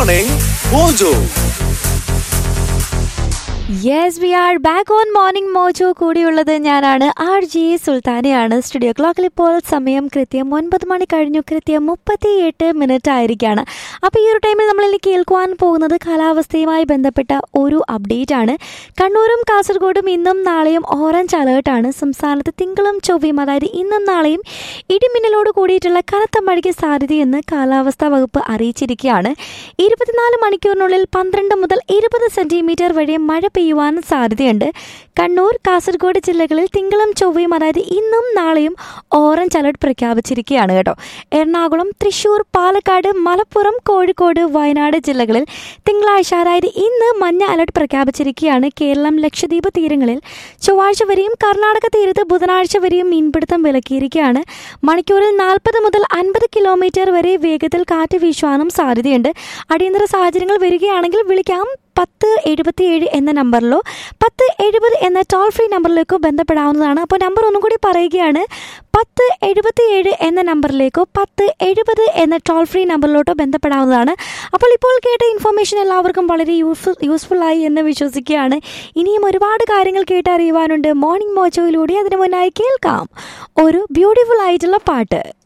Morning Mojo. Yes we are back on morning mojo കൂടിയുള്ളത് ഞാനാണ് R G സുൽത്താനയാണ് studio ക്ലോക്കിൽ ഇപ്പോൾ സമയം കൃത്യം ഒൻപത് മണി കഴിഞ്ഞു കൃത്യം മുപ്പത്തി എട്ട് മിനിറ്റ് ആയിരിക്കുകയാണ് അപ്പോൾ ഈ ഒരു ടൈമിൽ നമ്മളിൽ കേൾക്കുവാൻ പോകുന്നത് കാലാവസ്ഥയുമായി ബന്ധപ്പെട്ട ഒരു അപ്ഡേറ്റ് ആണ് കണ്ണൂരും കാസർഗോഡും ഇന്നും നാളെയും ഓറഞ്ച് അലേർട്ടാണ് സംസ്ഥാനത്ത് തിങ്കളും ചൊവ്വയും അതായത് ഇന്നും നാളെയും ഇടിമിന്നലോട് കൂടിയിട്ടുള്ള കനത്ത മഴയ്ക്ക് സാധ്യതയെന്ന് കാലാവസ്ഥാ വകുപ്പ് അറിയിച്ചിരിക്കുകയാണ് ഇരുപത്തിനാല് മണിക്കൂറിനുള്ളിൽ പന്ത്രണ്ട് മുതൽ ഇരുപത് സെന്റിമീറ്റർ വരെ മഴ പെയ്യുവാൻ സാധ്യതയുണ്ട് കണ്ണൂർ കാസർഗോഡ് ജില്ലകളിൽ തിങ്കളും ചൊവ്വയും അതായത് ഇന്നും നാളെയും ഓറഞ്ച് അലർട്ട് പ്രഖ്യാപിച്ചിരിക്കുകയാണ് കേട്ടോ എറണാകുളം തൃശൂർ പാലക്കാട് മലപ്പുറം കോഴിക്കോട് വയനാട് ജില്ലകളിൽ തിങ്കളാഴ്ച അതായത് ഇന്ന് മഞ്ഞ അലർട്ട് പ്രഖ്യാപിച്ചിരിക്കുകയാണ് കേരളം ലക്ഷദ്വീപ് തീരങ്ങളിൽ ചൊവ്വാഴ്ച വരെയും കർണാടക തീരത്ത് ബുധനാഴ്ച വരെയും മീൻപിടുത്തം വിലക്കിയിരിക്കുകയാണ് മണിക്കൂറിൽ നാൽപ്പത് മുതൽ അൻപത് കിലോമീറ്റർ വരെ വേഗത്തിൽ കാറ്റ് വീശുവാനും സാധ്യതയുണ്ട് അടിയന്തര സാഹചര്യങ്ങൾ വരികയാണെങ്കിൽ വിളിക്കാം പത്ത് എഴുപത്തിയേഴ് എന്ന നമ്പറിലോ പത്ത് എഴുപത് എന്ന ടോൾ ഫ്രീ നമ്പറിലേക്കോ ബന്ധപ്പെടാവുന്നതാണ് അപ്പോൾ നമ്പർ ഒന്നും കൂടി പറയുകയാണ് പത്ത് എഴുപത്തിയേഴ് എന്ന നമ്പറിലേക്കോ പത്ത് എഴുപത് എന്ന ടോൾ ഫ്രീ നമ്പറിലോട്ടോ ബന്ധപ്പെടാവുന്നതാണ് അപ്പോൾ ഇപ്പോൾ കേട്ട ഇൻഫർമേഷൻ എല്ലാവർക്കും വളരെ യൂസ്ഫുൾ യൂസ്ഫുള്ളായി എന്ന് വിശ്വസിക്കുകയാണ് ഇനിയും ഒരുപാട് കാര്യങ്ങൾ കേട്ടറിയുവാനുണ്ട് മോർണിംഗ് മോജോയിലൂടെ അതിനു മുന്നായി കേൾക്കാം ഒരു ബ്യൂട്ടിഫുൾ ആയിട്ടുള്ള പാട്ട്